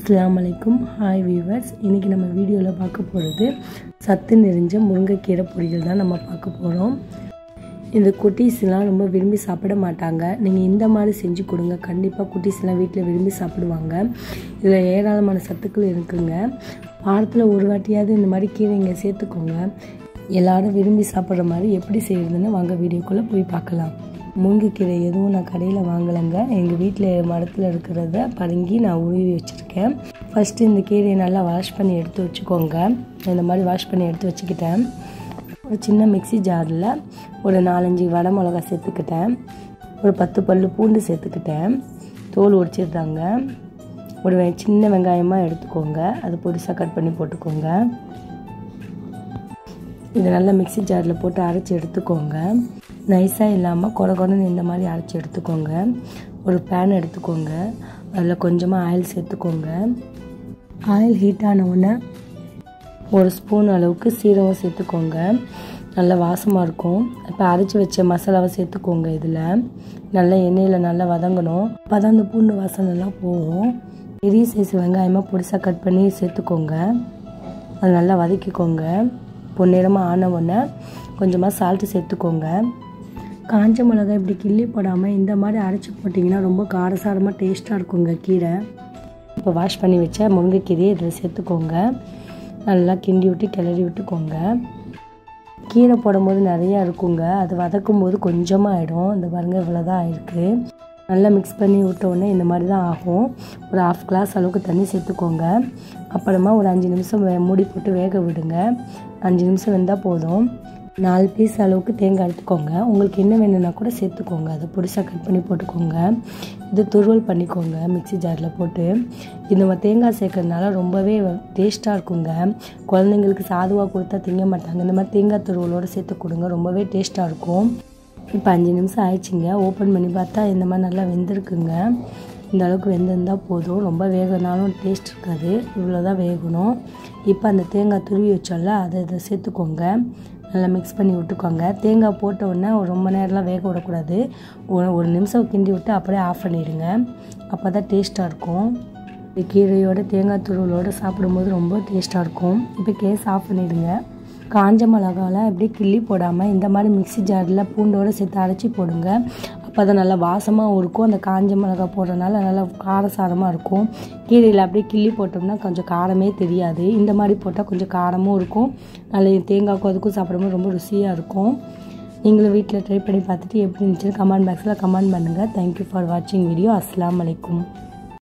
அஸ்ஸலாமு அலைக்கும் hi viewers இன்றைக்கி நம்ம வீடியோவில் பார்க்க போகிறது சத்து நிறைஞ்ச முருங்கைக்கீரை பொரியல் தான் நம்ம பார்க்க போகிறோம் இந்த குட்டீஸ்லாம் ரொம்ப விரும்பி சாப்பிட மாட்டாங்க நீங்கள் இந்த மாதிரி செஞ்சு கொடுங்க கண்டிப்பாக குட்டீஸ்லாம் வீட்டில் விரும்பி சாப்பிடுவாங்க இதில் ஏராளமான சத்துக்கள் இருக்குங்க வாரத்தில் ஒரு வாட்டியாவது இந்த மாதிரி கீரைங்க சேர்த்துக்கோங்க எல்லாரும் விரும்பி சாப்பிட்ற மாதிரி எப்படி செய்கிறதுன்னு வாங்க வீடியோக்குள்ளே போய் பார்க்கலாம் முருங்கைக்கீரை எதுவும் நான் கடையில் வாங்கலைங்க எங்கள் வீட்டில் மரத்தில் இருக்கிறத பரங்கி நான் உருவி வச்சுருக்கேன் ஃபஸ்ட்டு இந்த கீரையை நல்லா வாஷ் பண்ணி எடுத்து வச்சுக்கோங்க இந்த மாதிரி வாஷ் பண்ணி எடுத்து வச்சுக்கிட்டேன் ஒரு சின்ன மிக்சி ஜாரில் ஒரு நாலஞ்சு வடை மிளகா சேர்த்துக்கிட்டேன் ஒரு பத்து பல் பூண்டு சேர்த்துக்கிட்டேன் தோல் உரிச்சிடுறாங்க ஒரு வெ- சின்ன வெங்காயமாக எடுத்துக்கோங்க அது பொடிசாக கட் பண்ணி போட்டுக்கோங்க இதை நல்லா மிக்ஸி ஜாரில் போட்டு அரைச்சி எடுத்துக்கோங்க நைஸாக இல்லாமல் கொட கொடன்னு இந்த மாதிரி அரைச்சி எடுத்துக்கோங்க ஒரு பேன் எடுத்துக்கோங்க அதில் கொஞ்சமாக ஆயில் சேர்த்துக்கோங்க ஆயில் ஹீட் ஆன உடனே ஒரு ஸ்பூன் அளவுக்கு சீரகம் சேர்த்துக்கோங்க நல்ல வாசமாக இருக்கும் இப்போ அரைச்சி வச்ச மசாலாவை சேர்த்துக்கோங்க இதில் நல்லா எண்ணெயில் நல்லா வதங்கணும் அப்போ தான் அந்த பூண்டு வாசனைலாம் போகும் பெரிய சைஸ் வெங்காயமாக பொடிசாக கட் பண்ணி சேர்த்துக்கோங்க அது நல்லா வதக்கிக்கோங்க பொன்னிறமாக ஆன உடனே கொஞ்சமாக சால்ட்டு சேர்த்துக்கோங்க காஞ்ச மிளகாய் இப்படி கிள்ளி போடாமல் இந்த மாதிரி அரைச்சி போட்டிங்கன்னா ரொம்ப காரசாரமாக டேஸ்ட்டாக இருக்குங்க கீரை இப்போ வாஷ் பண்ணி வச்ச முருங்கைக்கீரையை இதில் சேர்த்துக்கோங்க நல்லா கிண்டி விட்டு கிளறி விட்டுக்கோங்க கீரை போடும்போது நிறையா இருக்குங்க அது வதக்கும் போது கொஞ்சமாக ஆகிடும் இந்த பாருங்க இவ்வளோ தான் ஆயிருக்கு நல்லா மிக்ஸ் பண்ணி விட்ட உடனே இந்த மாதிரி தான் ஆகும் ஒரு ஆஃப் கிளாஸ் அளவுக்கு தண்ணி சேர்த்துக்கோங்க அப்புறமா ஒரு அஞ்சு நிமிஷம் வே- மூடி போட்டு வேக விடுங்க அஞ்சு நிமிஷம் வெந்தால் போதும் நாலு பீஸ் அளவுக்கு தேங்காய் எடுத்துக்கோங்க உங்களுக்கு என்ன வேணும்னா கூட சேர்த்துக்கோங்க அதை பொடிசாக கட் பண்ணி போட்டுக்கோங்க இது துருவல் பண்ணிக்கோங்க மிக்ஸி ஜாரில் போட்டு இது நம்ம தேங்காய் சேர்க்கறதுனால ரொம்பவே டேஸ்ட்டாக இருக்குங்க குழந்தைங்களுக்கு சாதுவாக கொடுத்தா திங்க மாட்டாங்க இந்த மாதிரி தேங்காய் துருவலோடு சேர்த்து கொடுங்க ரொம்பவே டேஸ்ட்டாக இருக்கும் இப்போ அஞ்சு நிமிஷம் ஆயிடுச்சுங்க ஓப்பன் பண்ணி பார்த்தா இந்த மாதிரி நல்லா வெந்திருக்குங்க இந்த அளவுக்கு வெந்திருந்தால் போதும் ரொம்ப வேகனாலும் டேஸ்ட் இருக்காது இவ்வளோ தான் வேகணும் இப்போ அந்த தேங்காய் துருவி வச்சோம்ல அதை இதை சேர்த்துக்கோங்க நல்லா மிக்ஸ் பண்ணி விட்டுக்கோங்க தேங்காய் போட்ட உடனே ஒரு ரொம்ப நேரம்லாம் வேக விடக்கூடாது ஒரு ஒரு நிமிஷம் கிண்டி விட்டு அப்படியே ஆஃப் பண்ணிடுங்க அப்போ தான் டேஸ்ட்டாக இருக்கும் இந்த கீரையோட தேங்காய் துருவலோடு சாப்பிடும்போது ரொம்ப டேஸ்ட்டாக இருக்கும் இப்போ கேஸ் ஆஃப் பண்ணிடுங்க காஞ்ச மிளகாலாம் இப்படி கிள்ளி போடாமல் இந்த மாதிரி மிக்ஸி ஜாரில் பூண்டோடு சேர்த்து அரைச்சி போடுங்க அப்போ தான் நல்லா வாசமாகவும் இருக்கும் அந்த காஞ்ச மிளகா போடுறதுனால நல்லா காரசாரமாக இருக்கும் கீரையில் அப்படியே கிள்ளி போட்டோம்னா கொஞ்சம் காரமே தெரியாது இந்த மாதிரி போட்டால் கொஞ்சம் காரமும் இருக்கும் நல்ல தேங்காய்க்கும் அதுக்கும் சாப்பிடும்போது ரொம்ப ருசியாக இருக்கும் நீங்களும் வீட்டில் ட்ரை பண்ணி பார்த்துட்டு எப்படி இருந்துச்சுன்னு கமெண்ட் பாக்ஸில் கமெண்ட் பண்ணுங்கள் தேங்க்யூ ஃபார் வாட்சிங் வீடியோ அஸ்ஸலாமு அலைக்கும்